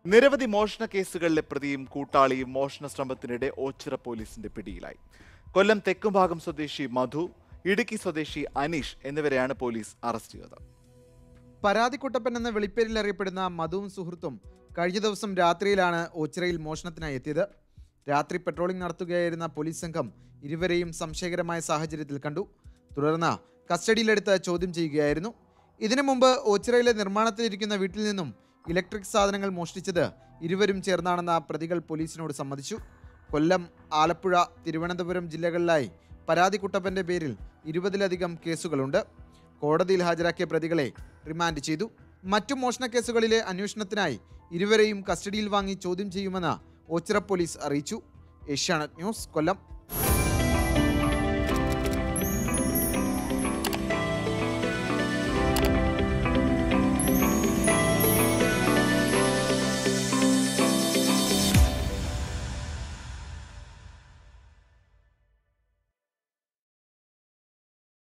നിരവധി മോഷണ കേസുകളിലെ പ്രതിയും കൂട്ടാളിയും മോഷണ ശ്രമത്തിനിടെ ഓച്ചിറ പോലീസിന്റെ പിടിയിലായി കൊല്ലം തെക്കുംഭാഗം സ്വദേശി മധു ഇടുക്കി സ്വദേശി അനീഷ് എന്നിവരെയാണ് പോലീസ് അറസ്റ്റ് ചെയ്തത് പരാതിക്കുട്ടപ്പൻ എന്ന വിളിപ്പേരിൽ അറിയപ്പെടുന്ന മധുവും സുഹൃത്തും കഴിഞ്ഞ ദിവസം രാത്രിയിലാണ് ഓച്ചിറയിൽ മോഷണത്തിനായി എത്തിയത് രാത്രി പെട്രോളിംഗ് നടത്തുകയായിരുന്ന പോലീസ് സംഘം ഇരുവരെയും സംശയകരമായ സാഹചര്യത്തിൽ കണ്ടു തുടർന്ന് കസ്റ്റഡിയിലെടുത്ത് ചോദ്യം ചെയ്യുകയായിരുന്നു ഇതിനു മുമ്പ് ഓച്ചിറയിലെ നിർമ്മാണത്തിലിരിക്കുന്ന വീട്ടിൽ നിന്നും ഇലക്ട്രിക് സാധനങ്ങൾ മോഷ്ടിച്ചത് ഇരുവരും ചേർന്നാണെന്ന പ്രതികൾ പോലീസിനോട് സമ്മതിച്ചു കൊല്ലം ആലപ്പുഴ തിരുവനന്തപുരം ജില്ലകളിലായി പരാതി കുട്ടപ്പന്റെ പേരിൽ ഇരുപതിലധികം കേസുകളുണ്ട് കോടതിയിൽ ഹാജരാക്കിയ പ്രതികളെ റിമാൻഡ് ചെയ്തു മറ്റു മോഷണ കേസുകളിലെ അന്വേഷണത്തിനായി ഇരുവരെയും കസ്റ്റഡിയിൽ വാങ്ങി ചോദ്യം ചെയ്യുമെന്ന് ഓച്ചിറ പോലീസ് അറിയിച്ചു ഏഷ്യാനെറ്റ് ന്യൂസ് കൊല്ലം